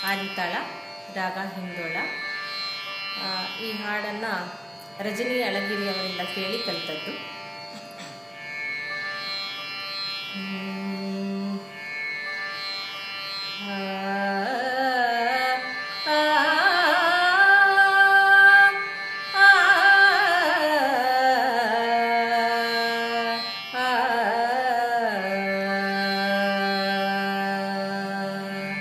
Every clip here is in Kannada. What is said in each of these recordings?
ಆದಿತಾಳ ರಾಗ ಹಿಂದೋಳ ಆ, ಈ ಹಾಡನ್ನು ರಜನಿ ಅಳಗಿರಿ ಅವರಿಂದ ಕೇಳಿ ಕಲಿತದ್ದು ಹ್ಮ್. ಆ, ಆ, ಆ, ಆ.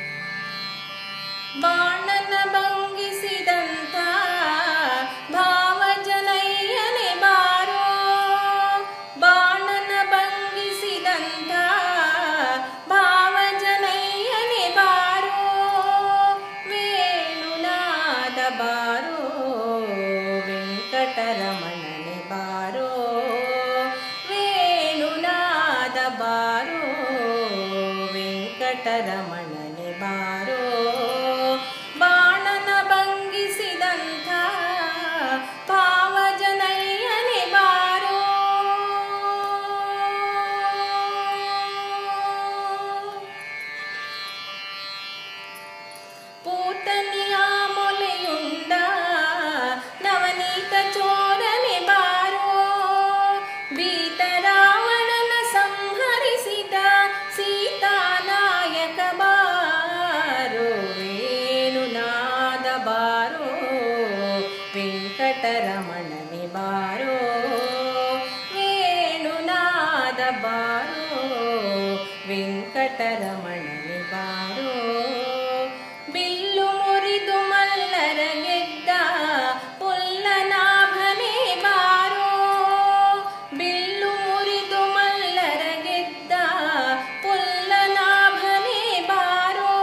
ಬಾಣನ ಭಂಗಿಸಿದಂಥ ಭಾವಜನಯ್ಯನೆ ಬಾರೋ ಬಾಣನ ಭಂಗಿಸಿದಂಥ ಭಾವಜನಯ್ಯನೆ ಬಾರೋ ವೇಣುನಾದ ಬಾರೋ ವೆಂಕಟರಮಣನೆ ಬಾರೋ ವೇಣುನಾದ ಬಾರೋ ವೆಂಕಟರಮಣನೆ ಬಾರೋ ಬಾಣನ ಭಂಗಿಸಿದಂಥ ಭಾವಜನಯ್ಯನೆ ಬಾರೋ ಪೂತನಿಯ ಮೊಲೆಯುಂಡ ನವನೀತ ಚೋರನೆ ಬಾರೋ ಭೀತ ರಾವಣನ ಸಂಹರಿಸಿದ ಸೀತಾನಾಯಕ ಬಾರೋ ವೇಣುನಾದ ಬಾರೋ ವೆಂಕಟರಮಣನೆ ಬಾರೋ ವೇಣುನಾದ ಬಾರೋ ವೆಂಕಟರಮಣನೆ ಬಾರೋ ಬಿಲ್ಲು ಮುರಿದು ಮಲ್ಲರ ಗೆದ್ದ ಪುಲ್ಲನಾಭನೆ ಬಾರೋ ಬಿಲ್ಲು ಮುರಿದು ಮಲ್ಲರ ಗೆದ್ದ ಪುಲ್ಲನಾಭನೆ ಬಾರೋ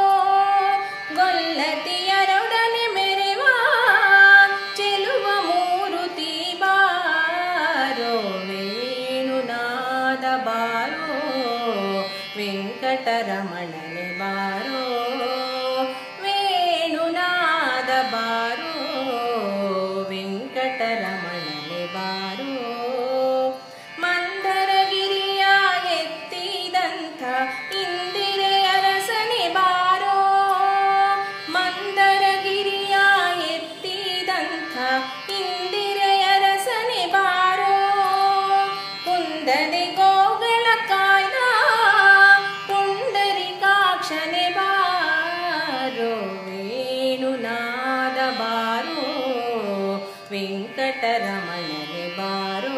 ಗೊಲ್ಲತಿಯರೊಡನೆ ಮೆರೆವ ಚೆಲುವ ಮೂರುತಿ ಬಾರೋ ವೇಣುನಾದ ಬಾರೋ ವೆಂಕಟರಮಣನೆ ಬಾರೋ ವೇಣುನಾದ ಬಾರೋ ವೆಂಕಟರಮಣನೆ ಬಾರೋ ಮಂದರಗಿರಿಯ ಎತ್ತಿದಂಥ ಇಂದಿರೆ ಅರಸನೆ ಬಾರೋ ಮಂದರಗಿರಿಯ ಎತ್ತಿದಂಥ ಇಂದಿರೆ ಅರಸನೆ ಬಾರೋ ಕುಂದದೆ ಗೋಗಳ ಕಾಯ್ದ ಪುಂಡರಿಕಾಕ್ಷನೆ ಬಾರೋ ವೇಣುನಾದ ಬಾರೋ ವೆಂಕಟರಮಣನೆ ಬಾರೋ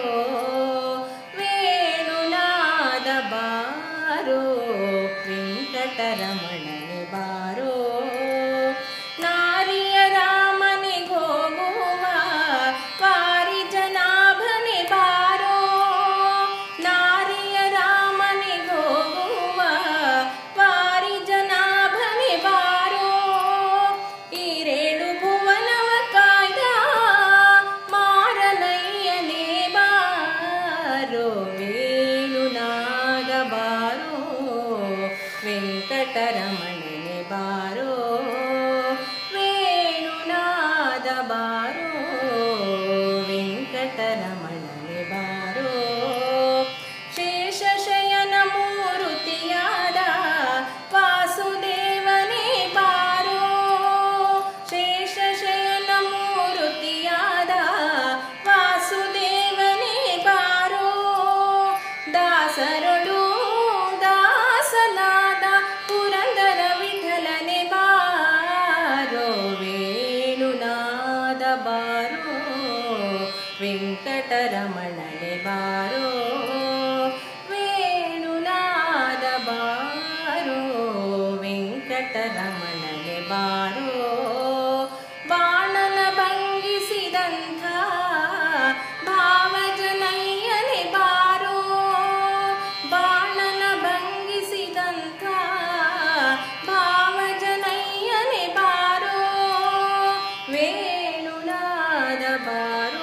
ವೇಣುನಾದ ಬಾರೋ ವೆಂಕಟರಮಣನೆ ಬಾರೋ ನಾರಿಯ ರಾಮನಿಗೋಗುವ ಪಾರಿಜನಾಭನೆ ಬಾರೋ ನಾರಿಯ ರಾಮನಿಗೋಗುವ ಪಾರಿಜನಾಭನೆ ಬಾರೋ ಈರೇಳು ಭುವನವ ಕಾಯ್ದ ಮಾರನಯ್ಯನೇ ಬಾರೋ ವೇಣುನಾದ ಬಾರೋ ವೆಂಕಟರಮಣನೆ ಬಾರೋ ವೇಣುನಾದ ಬಾರೋ ವೆಂಕಟರಮಣನೆ ಬಾರೋ ಶೇಷಶಯನ ಮೂರುತಿಯಾದ ವಾಸುದೇವನೇ ಬಾರೋ ಶೇಷಶಯನ ಮೂರುತಿಯಾದ ವಾಸುದೇವನೇ ಬಾರೋ ದಾಸರಳು ದಾಸನಾದ ಪುರಂದರ ವಿಠಲನೆ ಬಾರೋ ವೇಣುನಾದ ಬಾರೋ ವೆಂಕಟರಮಣನೆ ಬಾರೋ ವೇಣುನಾದ ಬಾರೋ ವೆಂಕಟರಮಣನೆ ಬಾರೋ ಬಾಣನ ಭಂಗಿಸಿದಂಥ ಭಾವಜನಯ್ಯನೆ ಬಾರೋ ಬಾಣನ ಭಂಗಿಸಿದಂಥ ಭಾವಜನಯ್ಯನೆ ಬಾರೋ ವೇಣುನಾದ ಬಾರೋ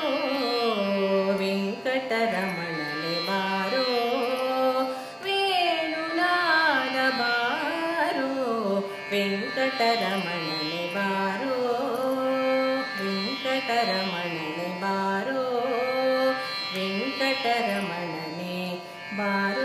ವೆಂಕಟರಮಣನೆ ಬಾರೋ ವೇಣುನಾದ ಬಾರೋ ವೆಂಕಟರಮಣನೆ ಬಾರೋ ವೆಂಕಟರಮಣನೆ ಬಾರೋ ವೆಂಕಟರಮಣನೆ ಬಾರೋ